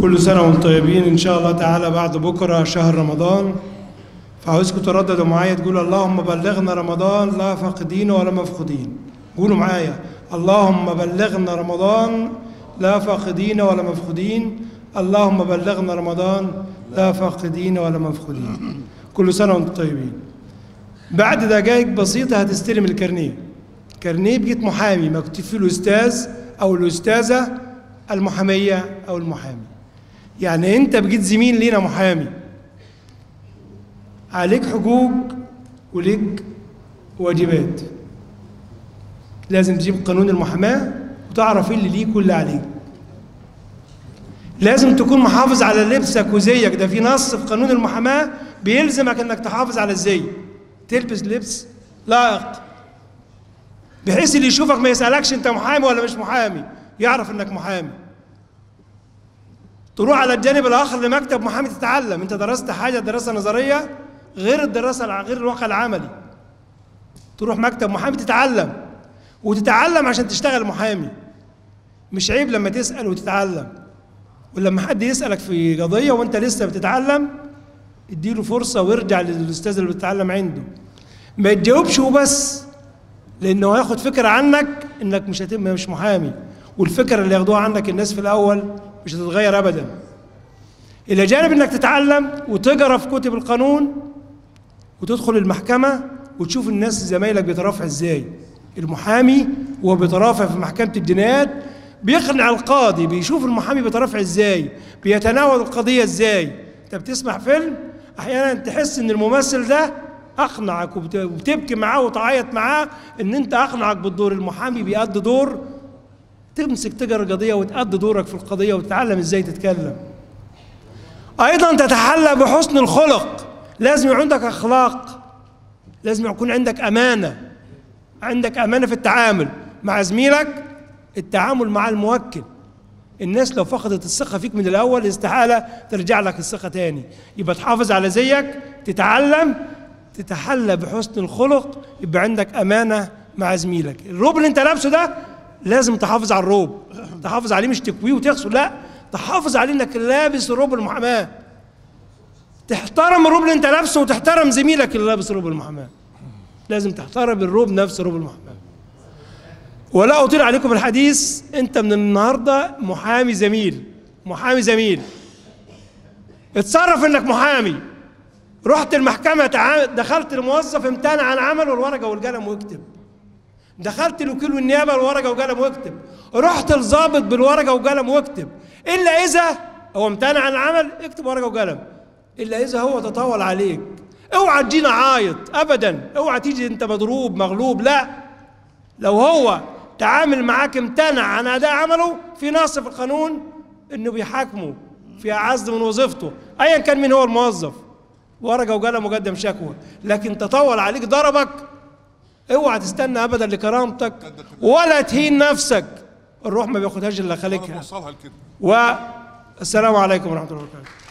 كل سنة وانتم طيبين إن شاء الله تعالى بعد بكرة شهر رمضان فعاوزكم ترددوا معايا تقولوا اللهم بلغنا رمضان لا فاقدين ولا مفقودين قولوا معايا اللهم بلغنا رمضان لا فاقدين ولا مفقودين اللهم بلغنا رمضان لا فاقدين ولا مفقودين كل سنة وانتم طيبين بعد دقائق بسيطة هتستلم الكارنيه كارنيه بقيت محامي مكتوب فيه الأستاذ أو الأستاذة المحامية أو المحامي يعني أنت بقيت زميل لينا محامي عليك حقوق وليك واجبات لازم تجيب قانون المحاماة وتعرف ايه اللي ليك واللي عليك لازم تكون محافظ على لبسك وزيك ده في نص في قانون المحاماة بيلزمك انك تحافظ على الزي تلبس لبس لائق بحيث اللي يشوفك ما يسألكش انت محامي ولا مش محامي يعرف انك محامي تروح على الجانب الاخر لمكتب محامي تتعلم انت درست حاجه دراسه نظريه غير الدراسه غير الواقع العملي تروح مكتب محامي تتعلم وتتعلم عشان تشتغل محامي مش عيب لما تسال وتتعلم ولما حد يسالك في قضيه وانت لسه بتتعلم اديله فرصه وارجع للاستاذ اللي بتتعلم عنده ما تجاوبش وبس لانه هياخد فكره عنك انك مش هتم مش محامي والفكره اللي ياخدوها عنك الناس في الاول مش هتتغير ابدا الى جانب انك تتعلم وتقرا في كتب القانون وتدخل المحكمه وتشوف الناس زمايلك بيترافع ازاي المحامي وهو بيترافع في محكمه الجنايات بيقنع القاضي بيشوف المحامي بيترافع ازاي بيتناول القضيه ازاي انت بتسمع فيلم احيانا تحس ان الممثل ده اقنعك وبتبكي معاه وتعيط معاه ان انت اقنعك بالدور المحامي بيأدي دور تمسك تقرا القضيه وتأدي دورك في القضيه وتتعلم ازاي تتكلم ايضا تتحلى بحسن الخلق لازم يكون عندك اخلاق لازم يكون عندك امانه عندك امانه في التعامل مع زميلك التعامل مع الموكل الناس لو فقدت الثقه فيك من الاول استحاله ترجع لك الثقه تاني يبقى تحافظ على زيك تتعلم تتحلى بحسن الخلق يبقى عندك امانه مع زميلك الروب اللي انت لابسه ده لازم تحافظ على الروب تحافظ عليه مش تكويه وتغسله لا تحافظ عليه انك لابس روب المحاماه تحترم الروب اللي انت لابسه وتحترم زميلك اللي لابس روب المحاماه لازم تحترم الروب نفس روب المحاماه ولا اطيل عليكم الحديث انت من النهارده محامي زميل محامي زميل اتصرف انك محامي رحت المحكمة دخلت الموظف امتنع عن عمله الورقة والقلم واكتب دخلت الوكيل والنيابة الورقة وقلم واكتب رحت الضابط بالورقة وقلم واكتب إلا إذا هو امتنع عن العمل اكتب ورقة وقلم إلا إذا هو تطاول عليك اوعى تجينا عايط أبدا اوعى تيجي أنت مضروب مغلوب لا لو هو تعامل معاك امتنع عن أداء عمله في نص في القانون إنه بيحاكمه في أعز من وظيفته أيا كان مين هو الموظف ورقه وقلم وقدم شكوى لكن تطول عليك ضربك اوعى تستنى ابدا لكرامتك ولا تهين نفسك الروح ما بياخدهاش الا خالقها والسلام عليكم ورحمه الله وبركاته